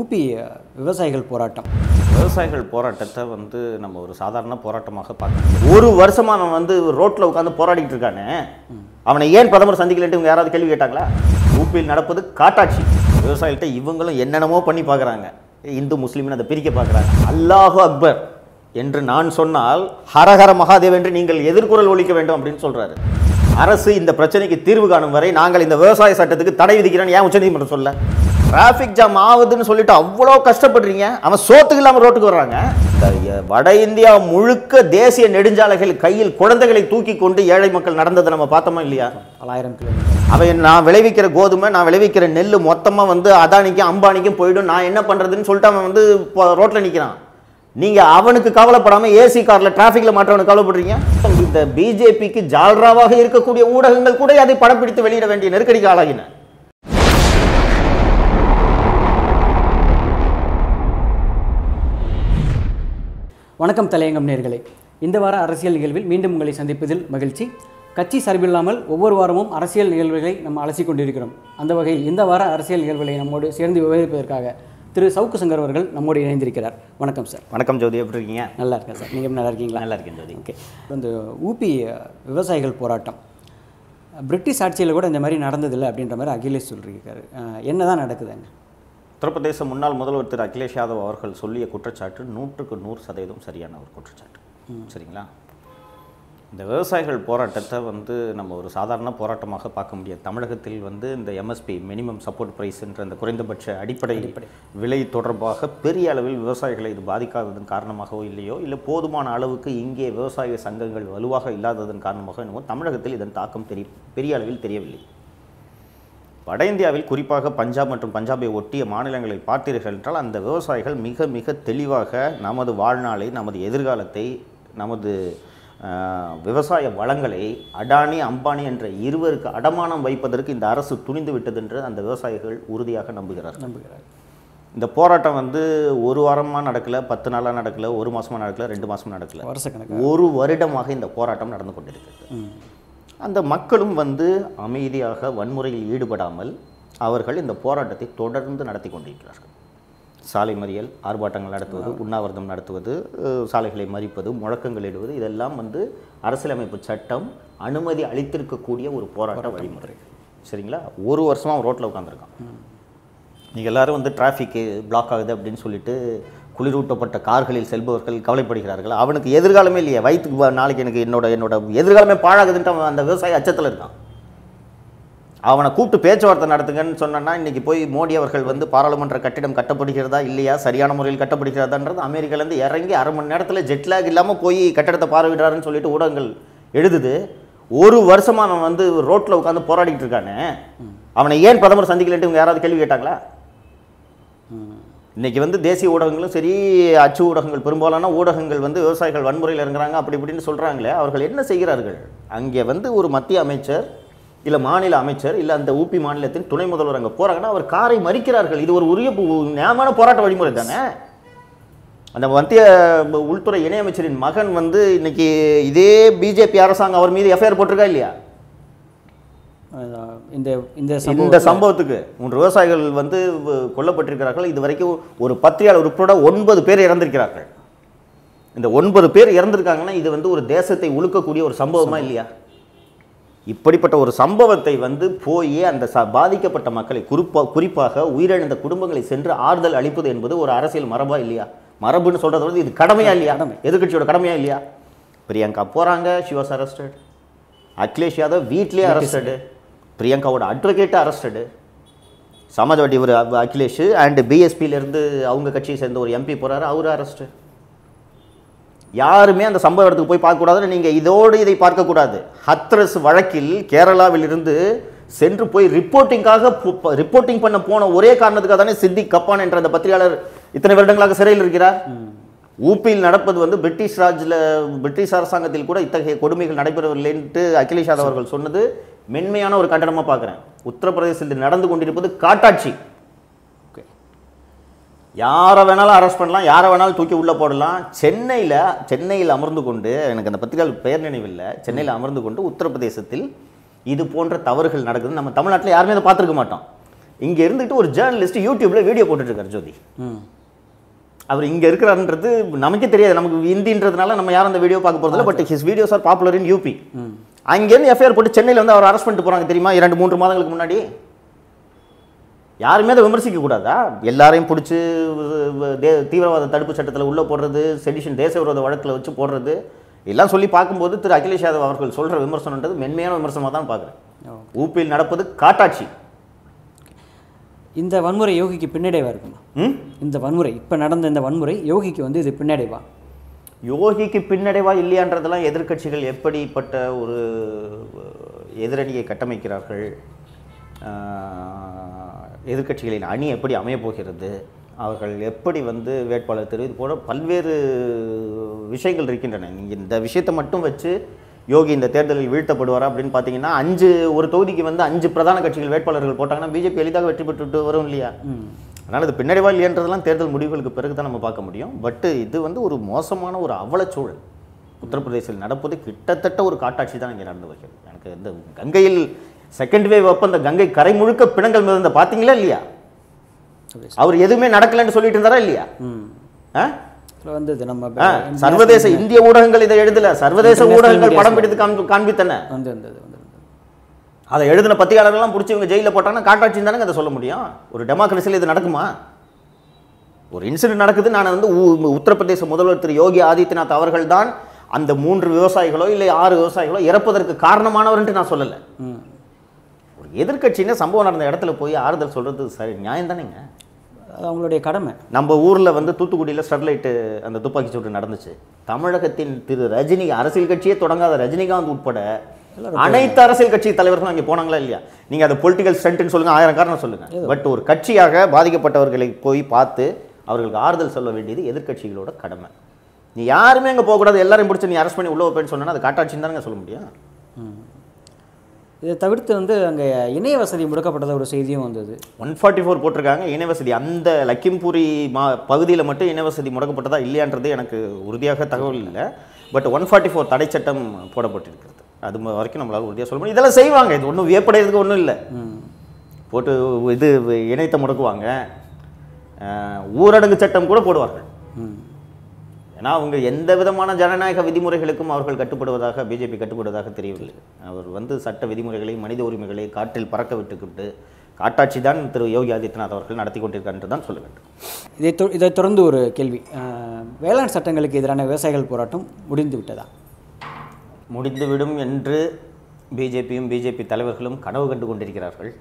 UP விவசாயிகள் போராட்டம் விவசாயிகள் போராட்டத்தை வந்து நம்ம ஒரு சாதாரண போராட்டமாக பார்க்கணும் ஒரு வருஷமா அவன் வந்து ரோட்ல உட்காந்து போராடிட்டு இருக்கானே அவனை ஏன் பிரதமர் சந்திக்கலன்ட்டு இவங்க யாராவது கேள்வி கேட்டாங்களா ஊப்பியில் நடப்பது காட்டாட்சி விவசாயிகிட்ட இவங்களும் என்னென்னமோ பண்ணி பார்க்குறாங்க இந்து முஸ்லீம்னு அதை பிரிக்க பார்க்குறாங்க அல்லாஹு அக்பர் என்று நான் சொன்னால் ஹரஹர மகாதேவ் என்று நீங்கள் எதிர்குரல் ஒலிக்க வேண்டும் அப்படின்னு சொல்றாரு அரசு இந்த பிரச்சனைக்கு தீர்வு காணும் வரை நாங்கள் இந்த விவசாய சட்டத்துக்கு தடை விதிக்கிறோம் ஏன் உச்சநீதிமன்றம் சொல்ல டிராஃபிக் ஜாம் ஆகுதுன்னு சொல்லிட்டு அவ்வளோ கஷ்டப்படுறீங்க அவன் சோத்துக்கு இல்லாமல் ரோட்டுக்கு வர்றாங்க இந்த எ- வட இந்தியா முழுக்க தேசிய நெடுஞ்சாலைகள் கையில் குழந்தைகளை தூக்கி கொண்டு ஏழை மக்கள் நடந்ததை நம்ம பார்த்தோமா இல்லையா பலாயிரம் கிலோமீட்டர் அவன் நான் விளைவிக்கிற கோதுமை நான் விளைவிக்கிற நெல் மொத்தமாக வந்து அதானிக்கும் அம்பானிக்கும் போயிடும் நான் என்ன பண்ணுறதுன்னு சொல்லிட்டு அவன் வந்து ரோட்டில் நிற்கிறான் நீங்கள் அவனுக்கு கவலைப்படாமல் ஏசி காரில் டிராஃபிக்கில் மாற்றவனுக்கு கவலைப்படுறீங்க இந்த பிஜேபிக்கு ஜால்ராவாக இருக்கக்கூடிய ஊடகங்கள் கூட அதை படம் பிடித்து வெளியிட வேண்டிய நெருக்கடிக்கு ஆளாகின வணக்கம் தலையங்கம் நேர்களே இந்த வார அரசியல் நிகழ்வில் மீண்டும் உங்களை சந்திப்பதில் மகிழ்ச்சி கட்சி சார்பில்லாமல் ஒவ்வொரு வாரமும் அரசியல் நிகழ்வுகளை நம்ம அலசி கொண்டிருக்கிறோம் அந்த வகையில் இந்த வார அரசியல் நிகழ்வுகளை நம்மோடு சேர்ந்து விவரிப்பதற்காக திரு சவுக்கு சங்கர் அவர்கள் நம்மோடு இணைந்திருக்கிறார் வணக்கம் சார் வணக்கம் ஜோதி எப்படி இருக்கீங்க நல்லா இருக்கேன் சார் நீங்கள் நல்லா இருக்கீங்களா நல்லா இருக்கேன் ஜோதி ஓகே இந்த ஊபி விவசாயிகள் போராட்டம் பிரிட்டிஷ் ஆட்சியில் கூட இந்த மாதிரி நடந்ததில்லை அப்படின்ற மாதிரி அகிலேஷ் சொல்லியிருக்காரு என்ன தான் நடக்குதுங்க உத்தரப்பிரதேச முன்னாள் முதல்வர் திரு அகிலேஷ் யாதவ் அவர்கள் சொல்லிய குற்றச்சாட்டு நூற்றுக்கு நூறு சதவீதம் சரியான ஒரு குற்றச்சாட்டு சரிங்களா இந்த விவசாயிகள் போராட்டத்தை வந்து நம்ம ஒரு சாதாரண போராட்டமாக பார்க்க முடியாது தமிழகத்தில் வந்து இந்த எம்எஸ்பி மினிமம் சப்போர்ட் ப்ரைஸ் என்ற அந்த குறைந்தபட்ச அடிப்படை விலை தொடர்பாக பெரிய அளவில் விவசாயிகளை இது பாதிக்காததன் காரணமாகவோ இல்லையோ இல்லை போதுமான அளவுக்கு இங்கே விவசாய சங்கங்கள் வலுவாக இல்லாததன் காரணமாக என்னவோ தமிழகத்தில் இதன் தாக்கம் தெரிய பெரிய அளவில் தெரியவில்லை வட இந்தியாவில் குறிப்பாக பஞ்சாப் மற்றும் பஞ்சாபை ஒட்டிய மாநிலங்களை பார்த்தீர்கள் என்றால் அந்த விவசாயிகள் மிக மிக தெளிவாக நமது வாழ்நாளை நமது எதிர்காலத்தை நமது ஆஹ், விவசாய வளங்களை அடானி அம்பானி என்ற இருவருக்கு அடமானம் வைப்பதற்கு இந்த அரசு துணிந்து விட்டது என்று அந்த விவசாயிகள் உறுதியாக நம்புகிறார்கள் நம்புகிறார் இந்த போராட்டம் வந்து ஒரு வாரமாக நடக்கல பத்து நாளாக நடக்கல ஒரு மாசமா நடக்கல ரெண்டு மாசமா நடக்கல வருஷக்கணக்கு ஒரு வருடமாக இந்த போராட்டம் நடந்து கொண்டிருக்கிறது ம் அந்த மக்களும் வந்து அமைதியாக வன்முறையில் ஈடுபடாமல் அவர்கள் இந்த போராட்டத்தை தொடர்ந்து நடத்தி கொண்டிருக்கிறார்கள் சாலை மறியல் ஆர்ப்பாட்டங்கள் நடத்துவது உண்ணாவிரதம் நடத்துவது அஹ், சாலைகளை மறிப்பது முழக்கங்கள் இடுவது இதெல்லாம் வந்து அரசியலமைப்பு சட்டம் அனுமதி அளித்திருக்கக்கூடிய ஒரு போராட்ட வழிமுறை சரிங்களா ஒரு வருஷமா அவன் ரோட்டில் உட்காந்துருக்கான் நீங்கள் எல்லாரும் வந்து டிராஃபிக்கு பிளாக் ஆகுது அப்படின்னு சொல்லிட்டு குளிரூட்டப்பட்ட கார்களில் செல்பவர்கள் கவலைப்படுகிறார்கள் அவனுக்கு எதிர்காலமே இல்லையே வயிற்றுக்கு வ- நாளைக்கு எனக்கு என்னோட என்னோட எதிர்காலமே பாழாகுதுன்ட்டு அவன் அந்த விவசாயி அச்சத்தில் இருக்கான் அவனை கூப்பிட்டு பேச்சுவார்த்தை நடத்துங்கன்னு சொன்னா இன்னைக்கு போய் மோடி அவர்கள் வந்து பாராளுமன்ற கட்டிடம் கட்டப்படுகிறதா இல்லையா சரியான முறையில் கட்டப்படுகிறதான்றது அமெரிக்காலேருந்து இறங்கி அரை மணி நேரத்தில் ஜெட்லாக் இல்லாமல் போய் கட்டடத்தை பார்வையிடுறாருன்னு சொல்லிட்டு ஊடகங்கள் எழுதுது ஒரு வருஷமா அவன் வந்து ரோட்டில் உட்காந்து போராடிட்டு இருக்கானே அவனை ஏன் பிரதமர் சந்திக்கலன்ட்டு இவங்க யாராவது கேள்வி கேட்டாங்களா இன்னைக்கு வந்து தேசிய ஊடகங்களும் சரி அச்சு ஊடகங்கள் பெரும்பாலான ஊடகங்கள் வந்து விவசாயிகள் வன்முறையில் இறங்குறாங்க அப்படி இப்படின்னு சொல்கிறாங்களே அவர்கள் என்ன செய்கிறார்கள் அங்கே வந்து ஒரு மத்திய அமைச்சர் இல்லை மாநில அமைச்சர் இல்லை அந்த ஊபி மாநிலத்தின் துணை முதல்வர் அங்கே போகிறாங்கன்னா அவர் காரை மறிக்கிறார்கள் இது ஒரு உரிய பு- நியாயமான போராட்ட வழிமுறை தானே அந்த மத்திய உள்துறை இணையமைச்சரின் மகன் வந்து இன்னைக்கு இதே பிஜேபி அரசாங்கம் அவர் மீது எஃப்ஐஆர் போட்டிருக்கா இல்லையா அஹ் இந்த இந்த இந்த சம்பவம் சம்பவத்துக்கு மூன்று விவசாயிகள் வந்து வ- கொல்லப்பட்டிருக்கிறார்கள் இது வரைக்கும் ஒரு பத்திரிகையாளர் உட்பட ஒன்பது பேர் இறந்திருக்கிறார்கள் இந்த ஒன்பது பேர் இறந்திருக்காங்கன்னா இது வந்து ஒரு தேசத்தை உழுக்கக்கூடிய ஒரு சம்பவமா இல்லையா இப்படிப்பட்ட ஒரு சம்பவத்தை வந்து போய் அந்த ச பாதிக்கப்பட்ட மக்களை குறிப்பா குறிப்பாக உயிரிழந்த குடும்பங்களை சென்று ஆறுதல் அளிப்பது என்பது ஒரு அரசியல் மரபா இல்லையா மரபுன்னு சொல்றது வந்து இது கடமையா இல்லையா கடமை. எதிர்க்கட்சியோட கடமையா இல்லையா பிரியங்கா போறாங்க she was arrested Akhilesh Yadav வீட்லயே அரஸ்டடு பிரியங்காவோட அட்வொகேட்டு அரஸ்டடு சமாஜ்வாடி ஒரு அ- அகிலேஷ் அண்ட் பிஎஸ்பியிலேருந்து அவங்க கட்சியை சேர்ந்த ஒரு எம்பி போறாரு அவர் அரெஸ்ட்டு யாருமே அந்த சம்பவ இடத்துக்கு போய் பார்க்கக்கூடாதுன்னு நீங்கள் இதோடு இதை பார்க்கக்கூடாது ஹத்ரஸ் வழக்கில் கேரளாவில் இருந்து சென்று போய் ரிப்போர்ட்டிங்காக ரிப்போர்ட்டிங் பண்ண போன ஒரே காரணத்துக்காக தானே சித்திக் கப்பான் என்ற அந்த பத்திரிகையாளர் இத்தனை வருடங்களாக சிறையில் இருக்கிறார் ஊப்பியில் நடப்பது வந்து பிரிட்டிஷ் ராஜ்ல பிரிட்டிஷ் அரசாங்கத்தில் கூட இத்தகைய கொடுமைகள் நடைபெறவில்லைன்ட்டு அகிலேஷ் யாதவ் அவர்கள் சொன்னது மென்மையான ஒரு கண்டனமா பார்க்குறேன் உத்தரப்பிரதேசத்தில் நடந்து கொண்டிருப்பது காட்டாட்சி ஓகே யாரை வேணாலும் அரெஸ்ட் பண்ணலாம் யாரை வேணாலும் தூக்கி உள்ளே போடலாம் சென்னையில் சென்னையில் அமர்ந்து கொண்டு எனக்கு அந்த பத்திரிகையாளர் பெயர் நினைவில்லை சென்னையில் அமர்ந்து கொண்டு உத்தரப்பிரதேசத்தில் இது போன்ற தவறுகள் நடக்குது நம்ம தமிழ்நாட்டில் யாருமே அதை பார்த்துருக்க மாட்டோம் இங்கே இருந்துட்டு ஒரு ஜேர்னலிஸ்ட் யூடியூப்ல வீடியோ போட்டுட்டு இருக்காரு ஜோதி ம் அவர் இங்கே இருக்கிறாருன்றது நமக்கே தெரியாது நமக்கு ஹிந்தின்றதுனால நம்ம யாரும் அந்த வீடியோ பார்க்க போகிறதில்ல but his videos are popular in UP அங்கேருந்து எஃப்ஐஆர் போட்டு சென்னையில் வந்து அவர் அரெஸ்ட் பண்ணிட்டு போகிறாங்க தெரியுமா இரண்டு மூன்று மாதங்களுக்கு முன்னாடி யாருமே அதை விமர்சிக்க கூடாதா எல்லாரையும் பிடிச்சி தே தீவிரவாத தடுப்பு சட்டத்தில் உள்ளே போடுறது செடிஷன் தேச விரோத வழக்கில் வச்சு போடுறது எல்லாம் சொல்லி பார்க்கும்போது திரு அகிலேஷ் யாதவ் அவர்கள் சொல்கிற விமர்சனன்றது மென்மையான விமர்சனமாக தான் பார்க்குறேன் ஊப்பியில் நடப்பது காட்டாட்சி இந்த வன்முறை யோகிக்கு பின்னடைவா இருக்குமா ம் இந்த வன்முறை இப்போ நடந்த இந்த வன்முறை யோகிக்கு வந்து இது பின்னடைவா யோகிக்கு பின்னடைவா இல்லையான்றதெல்லாம் எதிர்க்கட்சிகள் எப்படிப்பட்ட ஒரு எதிரணியை கட்டமைக்கிறார்கள் ஆஹ், எதிர்க்கட்சிகளின் அணி எப்படி அமையப் போகிறது அவர்கள் எப்படி வந்து வேட்பாளர் தெரிவு இது போல பல்வேறு விஷயங்கள் இருக்கின்றன நீங்கள் இந்த விஷயத்தை மட்டும் வச்சு யோகி இந்த தேர்தலில் வீழ்த்தப்படுவாரா அப்படின்னு பார்த்தீங்கன்னா அஞ்சு ஒரு தொகுதிக்கு வந்து அஞ்சு பிரதான கட்சிகள் வேட்பாளர்கள் போட்டாங்கன்னா பிஜேபி எளிதாக வெற்றி பெற்றுட்டு வரும் இல்லையா அதனால் இது பின்னடைவா இல்லையன்றதெல்லாம் தேர்தல் முடிவுகளுக்கு பிறகு தான் நம்ம பார்க்க முடியும் பட் இது வந்து ஒரு மோசமான ஒரு அவலச்சூழல் உத்தரப்பிரதேசத்தில் நடப்பது கிட்டத்தட்ட ஒரு காட்டாட்சி தான் இங்கே நடந்து வருகிறது எனக்கு இந்த கங்கையில் செகண்ட் வேவ் அப்போ இந்த கங்கை கரை முழுக்க பிணங்கள் மிதந்த பார்த்தீங்களா இல்லையா அப்படி அவர் எதுவுமே நடக்கலைன்னு சொல்லிட்டு இருந்தாரா இல்லையா ம் ஆ? இதில் வந்தது நம்ம ஆ, சர்வதேச இந்திய ஊடகங்கள் இதை எழுதல சர்வதேச International ஊடகங்கள் media படம் பிடித்து காண்பி காண்பித்தன வந்து வந்தது வந்து வந்தது அதை எழுதின பத்திரிகையாளர்கள்லாம் பிடிச்சி இவங்க ஜெயிலில் போட்டாங்கன்னா காட்டாட்சி தானே அதை சொல்ல முடியும் ஒரு டெமோக்ரஸியில் இது நடக்குமா ஒரு இன்சிடென்ட் நடக்குது நான் வந்து உ- உத்தரப்பிரதேச முதல்வர் திரு யோகி ஆதித்யநாத் அவர்கள் தான் அந்த மூன்று விவசாயிகளோ இல்லை ஆறு விவசாயிகளோ இறப்பதற்கு காரணமானவர்ன்ட்டு நான் சொல்லலை ம் ஒரு எதிர்க்கட்சின்னு சம்பவம் நடந்த இடத்துல போய் ஆறுதல் சொல்றது சரி நியாயம் தானேங்க அது அவங்களுடைய கடமை நம்ம ஊரில் வந்து தூத்துக்குடியில் ஸ்டெர்லைட்டு அந்த துப்பாக்கி சூடு நடந்துச்சு தமிழகத்தின் திரு ரஜினி அரசியல் கட்சியே தொடங்காத ரஜினிகாந்த் உட்பட அனைத்து அரசியல் கட்சி தலைவர்களும் அங்கே போனாங்களா இல்லையா நீங்கள் அதை பொலிட்டிக்கல் ஸ்டண்ட்னு சொல்லுங்க ஆயிரம் காரணம் சொல்லுங்க பட் ஒரு கட்சியாக பாதிக்கப்பட்டவர்களை போய் பார்த்து அவர்களுக்கு ஆறுதல் சொல்ல வேண்டியது எதிர்க்கட்சிகளோட கடமை நீ யாருமே அங்கே போகக்கூடாது எல்லாரையும் பிடிச்சி நீ அரெஸ்ட் பண்ணி உள்ள வைப்பேன்னு சொன்னா அது காட்டாட்சின்னு தானே சொல்ல முடியும் இதை தவிர்த்து வந்து அங்கே இணைய வசதி முடக்கப்பட்டத ஒரு செய்தியும் வந்தது ஒன் ஃபார்ட்டி ஃபோர் போட்டிருக்காங்க இணைவசதி அந்த லக்கிம்பூரி மா பகுதியில் மட்டும் இணைவசதி முடக்கப்பட்டதா இல்லையான்றது எனக்கு உறுதியாக தகவல் இல்லை பட் ஒன் ஃபார்ட்டி ஃபோர் தடை சட்டம் போடப்பட்டிருக்கிறது அது ம- வரைக்கும் நம்மளால் உறுதியாக சொல்ல முடியும் இதெல்லாம் செய்வாங்க இது ஒன்றும் வியப்படைறதுக்கு ஒன்றும் இல்லை போட்டு இது இணையத்தை முடக்குவாங்க அஹ், ஊரடங்கு சட்டம் கூட போடுவார்கள் ம் ஏன்னா அவங்க எந்த விதமான ஜனநாயக விதிமுறைகளுக்கும் அவர்கள் கட்டுப்படுவதாக பிஜேபி கட்டுப்படுவதாக தெரியவில்லை அவர் வந்து சட்ட விதிமுறைகளை மனித உரிமைகளை காற்றில் பறக்க விட்டுக்கிட்டு காட்டாட்சி தான் திரு யோகி ஆதித்யநாத் அவர்கள் நடத்தி கொண்டிருக்கார் என்று தான் சொல்ல வேண்டும் இதை தொ- இதை தொடர்ந்து ஒரு கேள்வி அஹ், வேளாண் சட்டங்களுக்கு எதிரான விவசாயிகள் போராட்டம் முடிந்து விட்டதா முடிந்துவிடும் என்று பிஜேபியும் பிஜேபி தலைவர்களும் கனவு கண்டு கொண்டிருக்கிறார்கள்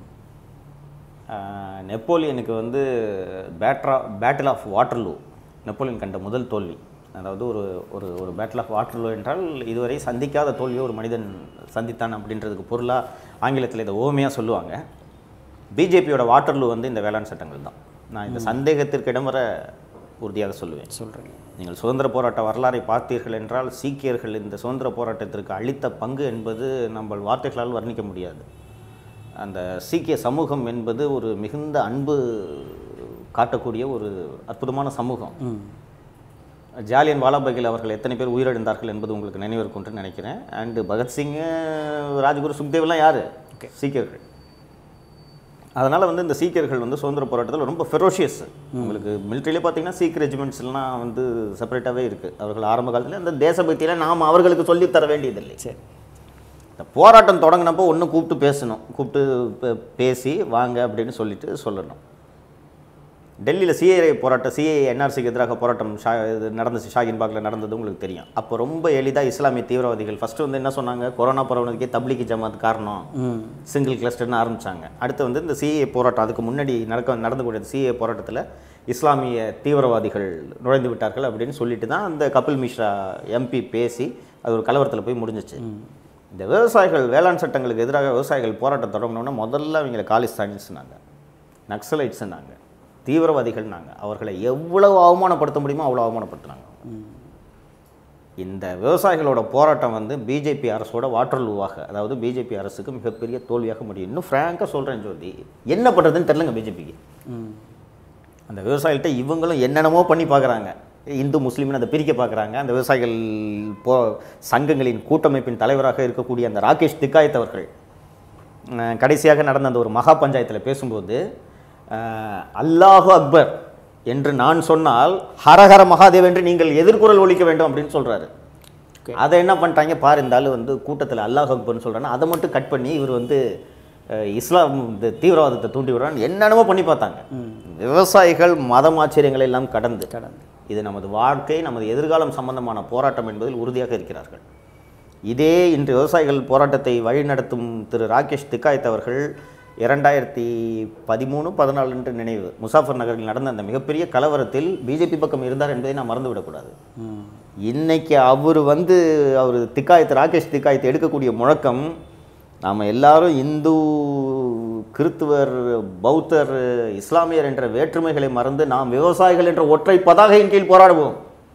ஆஹ், நெப்போலியனுக்கு வந்து பேட்ரா பேட்டில் ஆஃப் வாட்டர்லூ நெப்போலியன் கண்ட முதல் தோல்வி அதாவது ஒரு ஒரு ஒரு பேட்டில் ஆஃப் வாட்டர்லூ என்றால் இதுவரை சந்திக்காத தோல்வியை ஒரு மனிதன் சந்தித்தான் அப்படின்றதுக்கு பொருளாக ஆங்கிலத்தில் இதை ஓமையாக சொல்லுவாங்க பிஜேபியோட வாட்டர்லூ வந்து இந்த வேளாண் சட்டங்கள் தான் நான் இந்த சந்தேகத்திற்கு இடம்பெற உறுதியாக சொல்லுவேன் சொல்கிறீங்க நீங்கள் சுதந்திர போராட்ட வரலாறை பார்த்தீர்கள் என்றால் சீக்கியர்கள் இந்த சுதந்திர போராட்டத்திற்கு அளித்த பங்கு என்பது நம்ம வார்த்தைகளால் வர்ணிக்க முடியாது அந்த சீக்கிய சமூகம் என்பது ஒரு மிகுந்த அன்பு காட்டக்கூடிய ஒரு அற்புதமான சமூகம் ம் ஜாலியன் வாலாபாகில் அவர்கள் எத்தனை பேர் உயிரிழந்தார்கள் என்பது உங்களுக்கு நினைவிருக்கும்னு நினைக்கிறேன் அண்டு பகத்சிங் ராஜகுரு சுக்தேவ்லாம் யார் சீக்கியர்கள் அதனால் வந்து இந்த சீக்கியர்கள் வந்து சுதந்திர போராட்டத்தில் ரொம்ப ஃபெரோஷியஸ் உங்களுக்கு மிலிட்ரியிலே பார்த்தீங்கன்னா சீக் ரெஜிமெண்ட்ஸ்லாம் வந்து செப்பரேட்டாகவே இருக்குது அவர்கள் ஆரம்ப காலத்தில் அந்த தேசபக்தியில் நாம் அவர்களுக்கு சொல்லித் தர வேண்டியதில்லை சரி இந்த போராட்டம் தொடங்கினப்போ ஒன்று கூப்பிட்டு பேசணும் கூப்பிட்டு பே- பேசி வாங்க அப்படின்னு சொல்லிட்டு சொல்லணும் டெல்லியில் சிஏ போராட்டம் சிஏ என்ஆர்சிக்கு எதிராக போராட்டம் ஷா இது நடந்துச்சு ஷாகின் பாக்கில் நடந்தது உங்களுக்கு தெரியும் அப்போ ரொம்ப எளிதாக இஸ்லாமிய தீவிரவாதிகள் ஃபஸ்ட்டு வந்து என்ன சொன்னாங்க கொரோனா பரவுனதுக்கே தப்லீகி ஜமாத் காரணம் ம் சிங்கிள் கிளஸ்டர்னு ஆரம்பிச்சாங்க அடுத்து வந்து இந்த சிஏ போராட்டம் அதுக்கு முன்னாடி நடக்க நடந்தக்கூடிய சிஏ போராட்டத்தில் இஸ்லாமிய தீவிரவாதிகள் நுழைந்து விட்டார்கள் அப்படின்னு சொல்லிட்டு தான் அந்த கபில் மிஸ்ரா எம்பி பேசி அது ஒரு கலவரத்தில் போய் முடிஞ்சிச்சு இந்த விவசாயிகள் வேளாண் சட்டங்களுக்கு எதிராக விவசாயிகள் போராட்டம் தொடங்கினோன்னா முதல்ல அவங்கள காலிஸ்தானிஸ்னாங்க நக்சலைட்ஸ்னாங்க தீவிரவாதிகள்னாங்க அவர்களை எவ்வளவு அவமானப்படுத்த முடியுமோ அவ்வளோ அவமானப்படுத்துனாங்க இந்த விவசாயிகளோட போராட்டம் வந்து பிஜேபி அரசோட வாட்டர்லூவாக அதாவது பிஜேபி அரசுக்கு மிகப்பெரிய தோல்வியாக முடியும் இன்னும் ஃப்ராங்காக சொல்கிறேன் ஜோதி என்ன பண்ணுறதுன்னு தெரிலங்க பிஜேபிக்கு ம் அந்த விவசாயிகள்கிட்ட இவங்களும் என்னென்னமோ பண்ணி பார்க்குறாங்க இந்து முஸ்லீம்னு அதை பிரிக்க பார்க்குறாங்க அந்த விவசாயிகள் போ சங்கங்களின் கூட்டமைப்பின் தலைவராக இருக்கக்கூடிய அந்த ராகேஷ் திக்காயத் அவர்கள் அஹ், கடைசியாக நடந்த அந்த ஒரு மகா பஞ்சாயத்தில் பேசும்போது அஹ், அல்லாஹு அக்பர் என்று நான் சொன்னால் ஹரஹர மகாதேவ் என்று நீங்கள் எதிர்குரல் ஒலிக்க வேண்டும் அப்படின்னு சொல்றாரு Okay. அதை என்ன பண்ணிட்டாங்க பாரு இந்த ஆளு வந்து கூட்டத்தில் அல்லாஹ் அக்பர்னு சொல்றாங்க அதை மட்டும் கட் பண்ணி இவர் வந்து அஹ், இஸ்லாம் இந்த தீவிரவாதத்தை தூண்டி விடுறான்னு என்னென்னமோ பண்ணி பார்த்தாங்க விவசாயிகள் மதம் ஆச்சரியங்களை எல்லாம் கடந்து கடந்து இது நமது வாழ்க்கை நமது எதிர்காலம் சம்பந்தமான போராட்டம் என்பதில் உறுதியாக இருக்கிறார்கள் இதே இன்று விவசாயிகள் போராட்டத்தை வழிநடத்தும் திரு ராகேஷ் திக்காயத் அவர்கள் இரண்டாயிரத்தி பதிமூணு பதினாலு என்று நினைவு முசாஃபர் நகரில் நடந்த அந்த மிகப்பெரிய கலவரத்தில் பிஜேபி பக்கம் இருந்தார் என்பதை நாம் மறந்துவிடக்கூடாது ம் இன்னைக்கு அவர் வந்து அவர் திக்காயத் ராகேஷ் திக்காயத் எடுக்கக்கூடிய முழக்கம் நாம் எல்லாரும் இந்து கிறித்துவர் பௌத்தர் இஸ்லாமியர் என்ற வேற்றுமைகளை மறந்து நாம் விவசாயிகள் என்ற ஒற்றை பதாகையின் கீழ் போராடுவோம்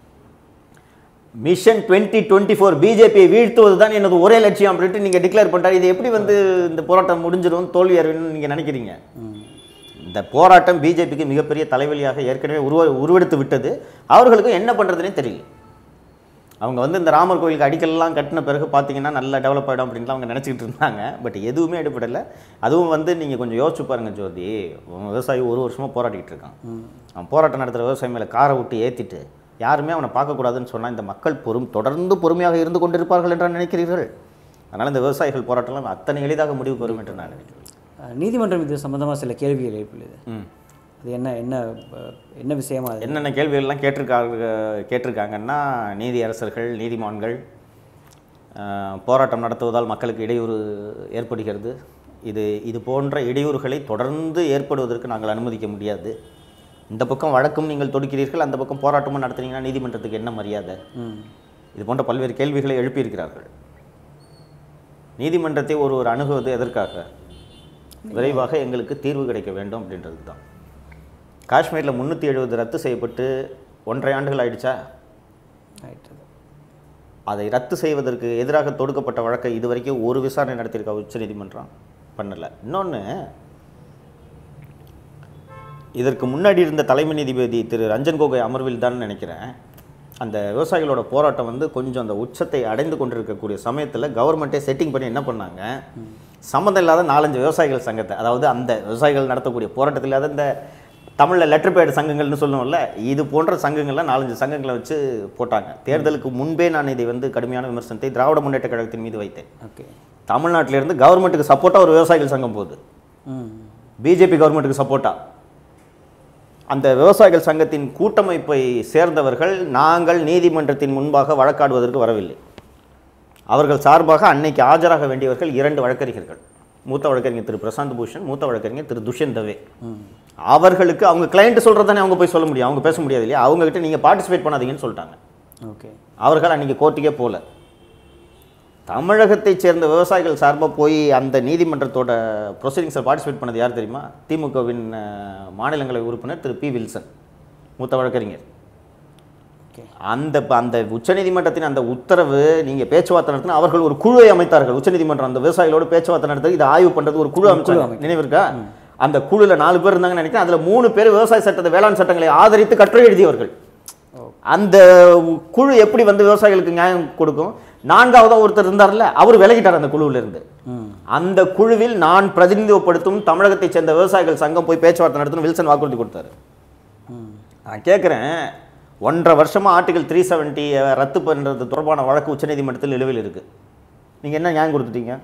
மிஷன் டுவெண்ட்டி டுவெண்ட்டி ஃபோர் பிஜேபியை வீழ்த்துவது தான் எனது ஒரே லட்சியம் அப்படின்ட்டு நீங்கள் டிக்ளேர் பண்ணுறாரு இது எப்படி வந்து இந்த போராட்டம் முடிஞ்சிடும் தோல்வி அடையணும்னு நீங்கள் நினைக்கிறீங்க இந்த போராட்டம் பிஜேபிக்கு மிகப்பெரிய தலைவலியாக ஏற்கனவே உருவ உருவெடுத்து விட்டது அவர்களுக்கும் என்ன பண்ணுறதுனே தெரியல அவங்க வந்து இந்த ராமர் கோயிலுக்கு அடிக்கல்லாம் கட்டின பிறகு பார்த்தீங்கன்னா நல்லா டெவலப் ஆகிடும் அப்படின்லாம் அவங்க நினச்சிக்கிட்டு இருந்தாங்க பட் எதுவுமே எடுப்படலை அதுவும் வந்து நீங்கள் கொஞ்சம் யோசிச்சு பாருங்க ஜோதி அவன் விவசாயி ஒரு வருஷமாக போராடிக்கிட்டு இருக்கான் அவன் போராட்டம் நடத்துகிற விவசாயி மேலே காரை விட்டு ஏற்றிட்டு யாருமே அவனை பார்க்கக்கூடாதுன்னு சொன்னால் இந்த மக்கள் பொறும் தொடர்ந்து பொறுமையாக இருந்து கொண்டிருப்பார்கள் என்று நினைக்கிறீர்கள் அதனால் இந்த விவசாயிகள் போராட்டம்லாம் அத்தனை எளிதாக முடிவுக்கு வரும் என்று நான் நினைக்கிறேன் அஹ், நீதிமன்றம் இது சம்பந்தமாக சில கேள்விகள் எழுப்பியுள்ளது ம் அது என்ன என்ன அஹ், என்ன விஷயமா அது என்னென்ன கேள்விகள்லாம் கேட்டிருக்காங்க கேட்டிருக்காங்கன்னா நீதியரசர்கள் நீதிமான்கள் அஹ், போராட்டம் நடத்துவதால் மக்களுக்கு இடையூறு ஏற்படுகிறது இது இது போன்ற இடையூறுகளை தொடர்ந்து ஏற்படுவதற்கு நாங்கள் அனுமதிக்க முடியாது இந்த பக்கம் வழக்கும் நீங்கள் தொடுக்கிறீர்கள் அந்த பக்கம் போராட்டமும் நடத்துனீங்கன்னா நீதிமன்றத்துக்கு என்ன மரியாதை ம் இது போன்ற பல்வேறு கேள்விகளை எழுப்பியிருக்கிறார்கள் நீதிமன்றத்தை ஒரு ஒரு அணுகுவது எதற்காக விரைவாக எங்களுக்கு தீர்வு கிடைக்க வேண்டும் அப்படின்றது தான் காஷ்மீரில் முந்நூற்றி எழுபது ரத்து செய்யப்பட்டு ஒன்றரை ஆண்டுகள் ஆயிடுச்சா ரைட் அதை ரத்து செய்வதற்கு எதிராக தொடுக்கப்பட்ட வழக்கை இதுவரைக்கும் ஒரு விசாரணை நடத்தியிருக்கா உச்சநீதிமன்றம் பண்ணலை இன்னொன்று இதற்கு முன்னாடி இருந்த தலைமை நீதிபதி திரு ரஞ்சன் கோகோய் அமர்வில் தான் நினைக்கிறேன் அந்த விவசாயிகளோட போராட்டம் வந்து கொஞ்சம் அந்த உச்சத்தை அடைந்து கொண்டிருக்கக்கூடிய சமயத்தில் கவர்மெண்ட்டே செட்டிங் பண்ணி என்ன பண்ணாங்க சம்மந்தம் இல்லாத நாலஞ்சு விவசாயிகள் சங்கத்தை அதாவது அந்த விவசாயிகள் நடத்தக்கூடிய போராட்டத்தில் இல்லாத இந்த தமிழில் லெட்டர் பேட் சங்கங்கள்னு சொல்லுவோம்ல இது போன்ற சங்கங்கள்லாம் நாலஞ்சு சங்கங்களை வச்சு போட்டாங்க தேர்தலுக்கு முன்பே நான் இதை வந்து கடுமையான விமர்சனத்தை திராவிட முன்னேற்ற கழகத்தின் மீது வைத்தேன் ஓகே தமிழ்நாட்டில இருந்து கவர்மெண்ட்டுக்கு சப்போர்ட்டாக ஒரு விவசாயிகள் சங்கம் போகுது ம் பிஜேபி கவர்மெண்ட்டுக்கு சப்போர்ட்டா அந்த விவசாயிகள் சங்கத்தின் கூட்டமைப்பை சேர்ந்தவர்கள் நாங்கள் நீதிமன்றத்தின் முன்பாக வழக்காடுவதற்கு வரவில்லை அவர்கள் சார்பாக அன்னைக்கு ஆஜராக வேண்டியவர்கள் இரண்டு வழக்கறிஞர்கள் மூத்த வழக்கறிஞர் திரு பிரசாந்த் பூஷன் மூத்த வழக்கறிஞர் திரு துஷ்யந்த் தவே அவர்களுக்கு அவங்க கிளைண்ட் சொல்கிறது தானே அவங்க போய் சொல்ல முடியும் அவங்க பேச முடியாது இல்லையா அவங்ககிட்ட நீங்கள் பார்ட்டிசிபேட் பண்ணாதீங்கன்னு சொல்லிட்டாங்க ஓகே அவர்கள் அன்றைக்கி கோர்ட்டுக்கே போகல தமிழகத்தைச் சேர்ந்த விவசாயிகள் சார்பாக போய் அந்த நீதிமன்றத்தோட ப்ரொசீடிங்ஸில் பார்ட்டிசிபேட் பண்ணது யார் தெரியுமா திமுகவின் அஹ், மாநிலங்களவை உறுப்பினர் திரு பி வில்சன் மூத்த வழக்கறிஞர் ஓகே அந்த அந்த உச்சநீதிமன்றத்தின் அந்த உத்தரவு நீங்கள் பேச்சுவார்த்தை நடத்தினா அவர்கள் ஒரு குழுவை அமைத்தார்கள் உச்சநீதிமன்றம் அந்த விவசாயிகளோடு பேச்சுவார்த்தை நடத்தி இதை ஆய்வு பண்ணுறது ஒரு குழு அமைச்சாங்க நினைவு இருக்கா அந்த குழுவில் நாலு பேர் இருந்தாங்கன்னு நினைக்கிறேன் அதில் மூணு பேர் விவசாய சட்டத்தை வேளாண் சட்டங்களை ஆதரித்து கட்டுரை எழுதியவர்கள் ஓ அந்த குழு எப்படி வந்து விவசாயிகளுக்கு நியாயம் கொடுக்கும் நான்காவதா ஒருத்தர் இருந்தார்ல அவர் விலகிட்டார் அந்த குழுவில் இருந்து ம் அந்த குழுவில் நான் பிரதிநிதித்துவப்படுத்தும் தமிழகத்தைச் சேர்ந்த விவசாயிகள் சங்கம் போய் பேச்சுவார்த்தை நடத்தணும் வில்சன் வாக்குறுதி கொடுத்தாரு ம் நான் கேட்குறேன் ஒன்றரை வருஷமா ஆர்டிகல் த்ரீ செவன்ட்டி ரத்து பண்ணுறது தொடர்பான வழக்கு உச்சநீதிமன்றத்தில் நிலுவையில் இருக்கு நீங்க என்ன நியாயம் கொடுத்துட்டீங்க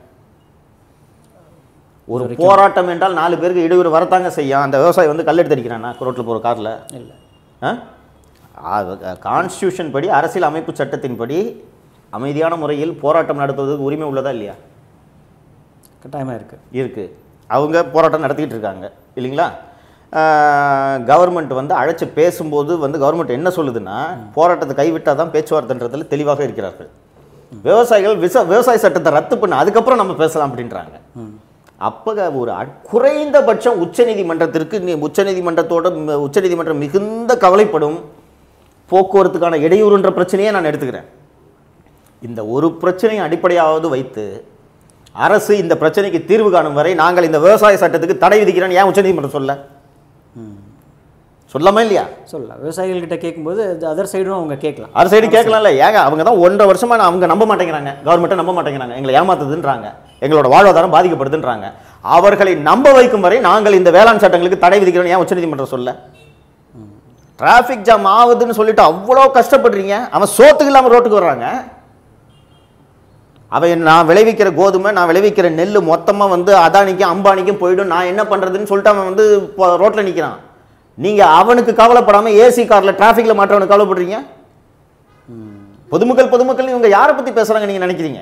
ஒரு போராட்டம் என்றால் நாலு பேருக்கு இடையூறு வரத்தாங்க செய்யும் அந்த விவசாயி வந்து கல்லெடுத்து அடிக்கிறானா ரோட்டில் போகிற காரில் இல்லை கான்ஸ்டியூஷன் படி அரசியல் அமைப்பு சட்டத்தின்படி அமைதியான முறையில் போராட்டம் நடத்துவதற்கு உரிமை உள்ளதா இல்லையா கட்டாயமாக இருக்குது இருக்கு அவங்க போராட்டம் நடத்திக்கிட்டு இருக்காங்க இல்லைங்களா கவர்மெண்ட் வந்து அழைச்சி பேசும்போது வந்து கவர்மெண்ட் என்ன சொல்லுதுன்னா போராட்டத்தை கைவிட்டால் தான் பேச்சுவார்த்தைன்றதுல தெளிவாக இருக்கிறார்கள் விவசாயிகள் விச விவசாய சட்டத்தை ரத்து பண்ண அதுக்கப்புறம் நம்ம பேசலாம் அப்படின்றாங்க ம் அப்போ ஒரு அ- குறைந்தபட்சம் உச்சநீதிமன்றத்திற்கு நீ உச்சநீதிமன்றத்தோட ம- உச்சநீதிமன்றம் மிகுந்த கவலைப்படும் போக்குவரத்துக்கான இடையூறுன்ற பிரச்சனையே நான் எடுத்துக்கிறேன் இந்த ஒரு பிரச்சனையை அடிப்படையாவது வைத்து அரசு இந்த பிரச்சனைக்கு தீர்வு காணும் வரை நாங்கள் இந்த விவசாய சட்டத்துக்கு தடை விதிக்கிறோம் ஏன் உச்சநீதிமன்றம் சொல்ல ம் சொல்லாமா இல்லையா சொல்லலாம் விவசாயிகள்கிட்ட கேட்கும்போது அதர் சைடும் அவங்க கேட்கலாம் அரசு சைடு கேட்கலாம்ல ஏங்க அவங்க தான் ஒன்றரை வருஷமா நான் அவங்க நம்ப மாட்டேங்கிறாங்க கவர்மெண்ட்டை நம்ப மாட்டேங்கிறாங்க எங்களை ஏமாத்துதுன்றாங்க எங்களோட வாழ்வாதாரம் பாதிக்கப்படுதுன்றாங்க அவர்களை நம்ப வைக்கும் வரை நாங்கள் இந்த வேளாண் சட்டங்களுக்கு தடை விதிக்கிறோம் ஏன் உச்சநீதிமன்றம் சொல்ல டிராஃபிக் ஜாம் ஆகுதுன்னு சொல்லிட்டு அவ்வளோ கஷ்டப்படுறீங்க அவன் சோத்துக்கு இல்லாமல் ரோட்டுக்கு வர்றாங்க அவன் நான் விளைவிக்கிற கோதுமை நான் விளைவிக்கிற நெல் மொத்தமாக வந்து அதானிக்கும் அம்பானிக்கும் போயிடும் நான் என்ன பண்ணுறதுன்னு சொல்லிட்டு அவன் வந்து ரோட்டில் நிற்கிறான் நீங்கள் அவனுக்கு கவலைப்படாமல் ஏசி காரில் டிராஃபிக்கில் மாற்றவனுக்கு கவலைப்படுறீங்க பொதுமக்கள் பொதுமக்கள் இவங்க யாரை பற்றி பேசுகிறாங்க நீங்கள் நினைக்கிறீங்க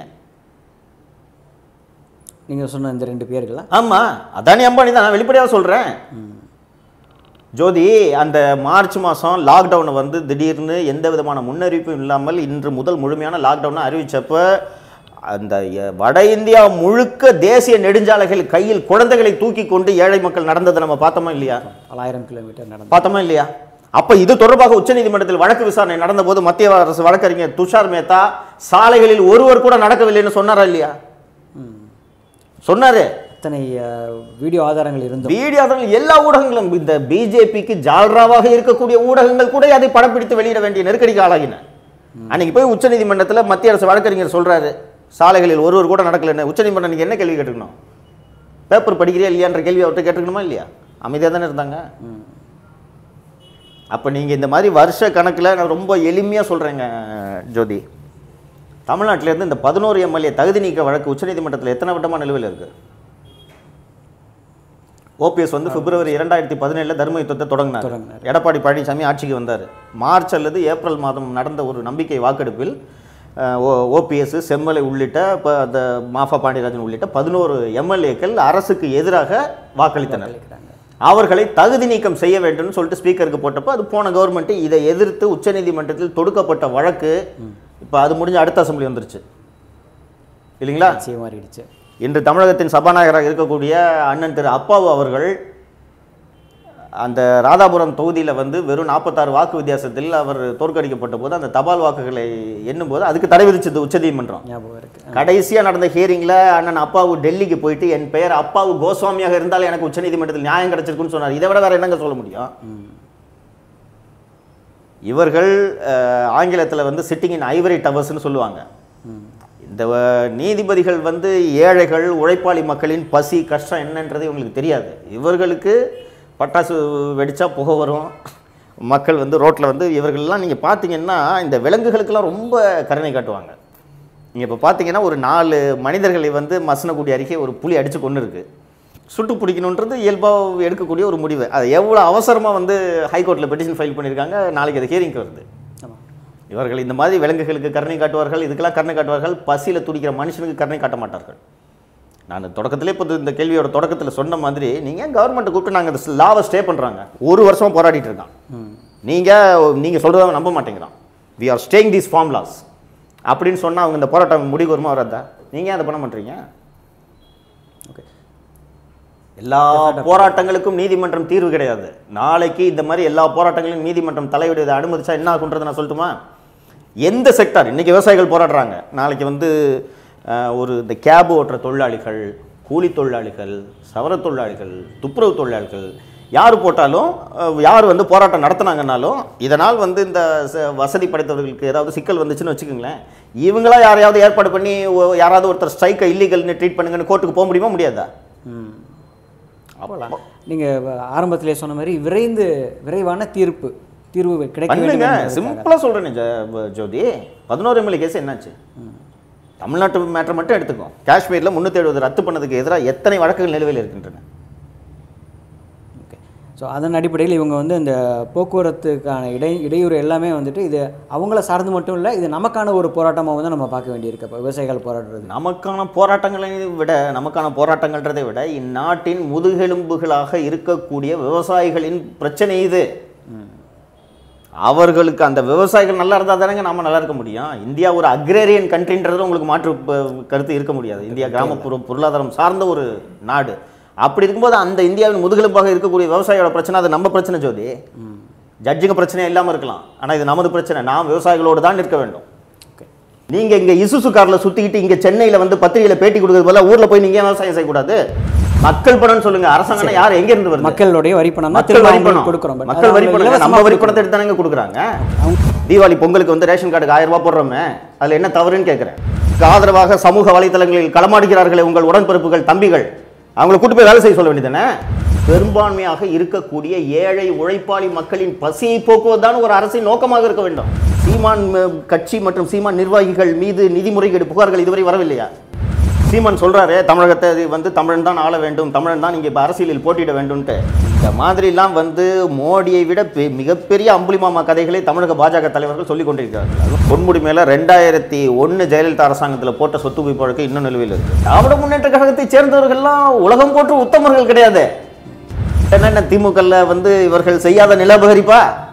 நீங்கள் சொன்ன இந்த ரெண்டு பேர்களா ஆமாம் அதானி அம்பானி தான் நான் வெளிப்படையாக சொல்கிறேன் ஜோதி அந்த மார்ச் மாதம் லாக்டவுனை வந்து திடீர்னு எந்த விதமான முன்னறிவிப்பும் இல்லாமல் இன்று முதல் முழுமையான லாக்டவுனை அறிவிச்சப்ப அந்த எ- வட இந்தியா முழுக்க தேசிய நெடுஞ்சாலைகள் கையில் குழந்தைகளை தூக்கி கொண்டு ஏழை மக்கள் நடந்ததை நம்ம பார்த்தோமா இல்லையா பலாயிரம் கிலோமீட்டர் நடந்து பார்த்தோமா இல்லையா அப்ப இது தொடர்பாக உச்சநீதிமன்றத்தில் வழக்கு விசாரணை நடந்தபோது மத்திய அரசு வழக்கறிஞர் துஷார் மேத்தா சாலைகளில் ஒருவர் கூட நடக்கவில்லைன்னு சொன்னாரா இல்லையா சொன்னாரு அத்தனை அஹ், வீடியோ ஆதாரங்கள் இருந்தும் வீடியோ ஆதாரங்கள் எல்லா ஊடகங்களும் இந்த பிஜேபிக்கு ஜால்ராவாக இருக்கக்கூடிய ஊடகங்கள் கூட அதை படப்பிடித்து வெளியிட வேண்டிய நெருக்கடிக்கு ஆளாகின அன்னைக்கு போய் உச்சநீதிமன்றத்துல மத்திய அரசு வழக்கறிஞர் சொல்றாரு சாலைகளில் ஒருவர் கூட நடக்கலன்னு உச்சநீதிமன்றம் நீங்க என்ன கேள்வி கேட்டுக்கணும் பேப்பர் படிக்கிறியா இல்லையான்ற கேள்வி அவர்கிட்ட கேட்டுக்கணுமா இல்லையா அமைதியாக தானே இருந்தாங்க அப்போ நீங்கள் இந்த மாதிரி வருஷ கணக்கில் நான் ரொம்ப எளிமையாக சொல்கிறேங்க ஜோதி தமிழ்நாட்டில இருந்து இந்த பதினோரு எம்எல்ஏ தகுதி நீக்க வழக்கு உச்சநீதிமன்றத்தில் எத்தனை வட்டமாக நிலுவையில் இருக்கு ஓபிஎஸ் வந்து பிப்ரவரி இரண்டாயிரத்தி பதினேழில் தர்ம யுத்தத்தை தொடங்கினார் தொடங்கினார். எடப்பாடி பழனிசாமி ஆட்சிக்கு வந்தார் மார்ச் அல்லது ஏப்ரல் மாதம் நடந்த ஒரு நம்பிக்கை வாக்கெடுப்பில் ஓபிஎஸ் செம்மலை உள்ளிட்ட இப்போ அந்த மாஃபா பாண்டியராஜன் உள்ளிட்ட பதினோரு எம்எல்ஏக்கள் அரசுக்கு எதிராக வாக்களித்தனர் இருக்கிறாங்க அவர்களை தகுதி நீக்கம் செய்ய வேண்டும்னு சொல்லிட்டு ஸ்பீக்கருக்கு போட்டப்போ அது போன கவர்மெண்ட் இதை எதிர்த்து உச்சநீதிமன்றத்தில் தொடுக்கப்பட்ட வழக்கு இப்போ அது முடிஞ்ச அடுத்த அசெம்பிளி வந்துருச்சு இல்லைங்களா நிச்சயம் மாறிடுச்சு இன்று தமிழகத்தின் சபாநாயகராக இருக்கக்கூடிய அண்ணன் திரு அப்பாவு அவர்கள் அந்த ராதாபுரம் தொகுதியில் வந்து வெறும் நாற்பத்தாறு வாக்கு வித்தியாசத்தில் அவர் தோற்கடிக்கப்பட்ட போது அந்த தபால் வாக்குகளை எண்ணும்போது அதுக்கு தடை விதிச்சது உச்சநீதிமன்றம் ஞாபகம் இருக்கு கடைசியா நடந்த ஹியரிங்ல அண்ணன் அப்பாவு டெல்லிக்கு போயிட்டு என் பெயர் அப்பாவு கோஸ்வாமியாக இருந்தால் எனக்கு உச்சநீதிமன்றத்தில் நியாயம் கிடைச்சிருக்குன்னு சொன்னார் இதை விட வேற என்னங்க சொல்ல முடியும் இவர்கள் அஹ், ஆங்கிலத்துல வந்து சிட்டிங் இன் ஐவரி டவர்ஸ்னு சொல்லுவாங்க இந்த அஹ், நீதிபதிகள் வந்து ஏழைகள் உழைப்பாளி மக்களின் பசி கஷ்டம் என்னன்றது இவங்களுக்கு தெரியாது இவர்களுக்கு பட்டாசு வெடிச்சா புகை வரும் மக்கள் வந்து ரோட்டில் வந்து இவர்கள்லாம் நீங்கள் பார்த்தீங்கன்னா இந்த விலங்குகளுக்கெல்லாம் ரொம்ப கருணை காட்டுவாங்க நீங்கள் இப்போ பார்த்தீங்கன்னா ஒரு நாலு மனிதர்களை வந்து மசனக்குடி அருகே ஒரு புலி அடித்து கொண்டு இருக்கு சுட்டு பிடிக்கணுன்றது இயல்பாக எடுக்கக்கூடிய ஒரு முடிவு அது எவ்வளோ அவசரமாக வந்து ஹைகோர்ட்டில் பெட்டிஷன் ஃபைல் பண்ணியிருக்காங்க நாளைக்கு அது ஹியரிங்க்கு வருது ஆமாம் இவர்கள் இந்த மாதிரி விலங்குகளுக்கு கருணை காட்டுவார்கள் இதுக்கெல்லாம் கருணை காட்டுவார்கள் பசியில் துடிக்கிற மனுஷனுக்கு கருணை காட்ட மாட்டார்கள் நான் தொடக்கத்திலே இப்போ இந்த கேள்வியோட தொடக்கத்தில் சொன்ன மாதிரி நீங்கள் கவர்மெண்ட்டை கூப்பிட்டு நாங்கள் இந்த லாவை ஸ்டே பண்ணுறாங்க ஒரு வருஷம் போராடிட்டு இருக்கான் நீங்கள் நீங்கள் சொல்கிறத நம்ப மாட்டேங்கிறான் we are staying these farm laws அப்படின்னு சொன்னால் அவங்க இந்த போராட்டம் முடிவு வருமா வராதா நீங்கள் அதை பண்ண மாட்டீங்க ஓகே எல்லா போராட்டங்களுக்கும் நீதிமன்றம் தீர்வு கிடையாது நாளைக்கு இந்த மாதிரி எல்லா போராட்டங்களையும் நீதிமன்றம் தலையிடுவதை அனுமதிச்சா என்ன ஆகுன்றதை நான் சொல்லட்டுமா எந்த செக்டார் இன்னைக்கு விவசாயிகள் போராடுறாங்க நாளைக்கு வந்து அஹ், ஒரு இந்த கேப் ஓட்டுற தொழிலாளிகள் கூலி தொழிலாளிகள் சவர தொழிலாளிகள் துப்புரவு தொழிலாளிகள் யார் போட்டாலும் அஹ், யார் வந்து போராட்டம் நடத்துனாங்கன்னாலும் இதனால் வந்து இந்த ச- வசதி படைத்தவர்களுக்கு ஏதாவது சிக்கல் வந்துச்சுன்னு வச்சுக்கோங்களேன் இவங்களா யாரையாவது ஏற்பாடு பண்ணி ஒ- யாராவது ஒருத்தர் ஸ்ட்ரைக்கை இல்லீகல்னு ட்ரீட் பண்ணுங்கன்னு கோர்ட்டுக்கு போக முடியுமா முடியாதா ம் நீங்கள் ஆரம்பத்திலே சொன்ன மாதிரி விரைந்து விரைவான தீர்ப்பு தீர்வு கிடைக்க வேண்டும் பண்ணுங்க என்பதற்காக. சிம்பிளாக சொல்கிறேன் ஜோதி பதினோரு எம்எல்ஏ கேஸ் என்னாச்சு தமிழ்நாட்டு மேட்டர் மட்டும் எடுத்துக்கோ காஷ்மீரில் முந்நூற்றி எழுபது ரத்து பண்ணதுக்கு எதிராக எத்தனை வழக்குகள் நிலுவையில் இருக்கின்றன ஓகே ஸோ அதன் அடிப்படையில் இவங்க வந்து இந்த போக்குவரத்துக்கான இடை இடையூறு எல்லாமே வந்துட்டு இது அவங்கள சார்ந்து மட்டும் இல்லை இது நமக்கான ஒரு போராட்டமாக வந்து நம்ம பார்க்க வேண்டியிருக்கு இப்போ விவசாயிகள் போராடுறது நமக்கான போராட்டங்களை விட நமக்கான போராட்டங்கள்ன்றதை விட இந்நாட்டின் முதுகெலும்புகளாக இருக்கக்கூடிய விவசாயிகளின் பிரச்சனை இது அவர்களுக்கு அந்த விவசாயிகள் நல்லா இருந்தால் தானேங்க நாம நல்லா இருக்க முடியும் இந்தியா ஒரு அக்ரேரியன் கண்ட்ரின்றது உங்களுக்கு மாற்று ப- கருத்து இருக்க முடியாது இந்தியா கிராமப்புற பொருளாதாரம் சார்ந்த ஒரு நாடு அப்படி இருக்கும்போது அந்த இந்தியாவின் முதுகெலும்பாக இருக்கக்கூடிய விவசாயியோட பிரச்சனை அது நம்ம பிரச்சனை ஜோதி ஜட்ஜுங்க பிரச்சனை இல்லாமல் இருக்கலாம் ஆனால் இது நமது பிரச்சனை நாம் விவசாயிகளோடு தான் நிற்க வேண்டும் ஓகே நீங்க இங்க இசுசு கார்ல சுத்திக்கிட்டு இங்க சென்னையில வந்து பத்திரிகையில பேட்டி கொடுக்கறது போல ஊர்ல போய் நீங்க ஏன் விவசாயம் செய்யக்கூடாது மக்கள் பணம் சொல்லுங்க அரசாங்கம் யார் எங்க இருந்து வருது மக்களுடைய வரி பணம் தான் மக்கள் திரும்ப வரி அவங்களுக்கு பணம் கொடுக்குறோம் பட் மக்கள் வரி அது பணம் இலவசமா நம்ம வரி கொடுக்குறோம். பணத்தை எடுத்து தானங்க கொடுக்குறாங்க தீபாவளி பொங்கலுக்கு வந்து ரேஷன் கார்டுக்கு ஆயிரம் ரூபாய் போடுறோமே அதுல என்ன தவறுன்னு கேட்குறேன் ஆதரவாக சமூக வலைத்தளங்களில் களமாடுகிறார்களே உங்கள் உடன்பிறப்புகள் தம்பிகள் அவங்களை கூட்டு போய் வேலை செய்ய சொல்ல வேண்டியதானே பெரும்பான்மையாக இருக்கக்கூடிய ஏழை உழைப்பாளி மக்களின் பசியை போக்குவதுதான் ஒரு அரசின் நோக்கமாக இருக்க வேண்டும் சீமான் அஹ், கட்சி மற்றும் சீமான் நிர்வாகிகள் மீது நிதி முறைகேடு புகார்கள் இதுவரை வரவில்லையா சீமான் சொல்றாரு தமிழகத்தை இது வந்து தமிழன் தான் ஆள வேண்டும் தமிழன் தான் இங்கே இப்போ அரசியலில் போட்டியிட வேண்டும்ன்ட்டு இந்த மாதிரிலாம் வந்து மோடியை விட பெ- மிகப்பெரிய அம்புலிமாமா கதைகளை தமிழக பாஜக தலைவர்கள் சொல்லிக் கொண்டிருக்கிறார்கள் அதுவும் பொன்முடி மேல ரெண்டாயிரத்தி ஒன்று ஜெயலலிதா அரசாங்கத்தில் போட்ட சொத்து குவிப்பு வழக்கு இன்னும் நிலுவையில் இருக்கு திராவிட முன்னேற்ற கழகத்தை சேர்ந்தவர்கள்லாம் உலகம் போற்று உத்தமர்கள் கிடையாது என்னென்ன திமுகல வந்து இவர்கள் செய்யாத நிலபகரிப்பா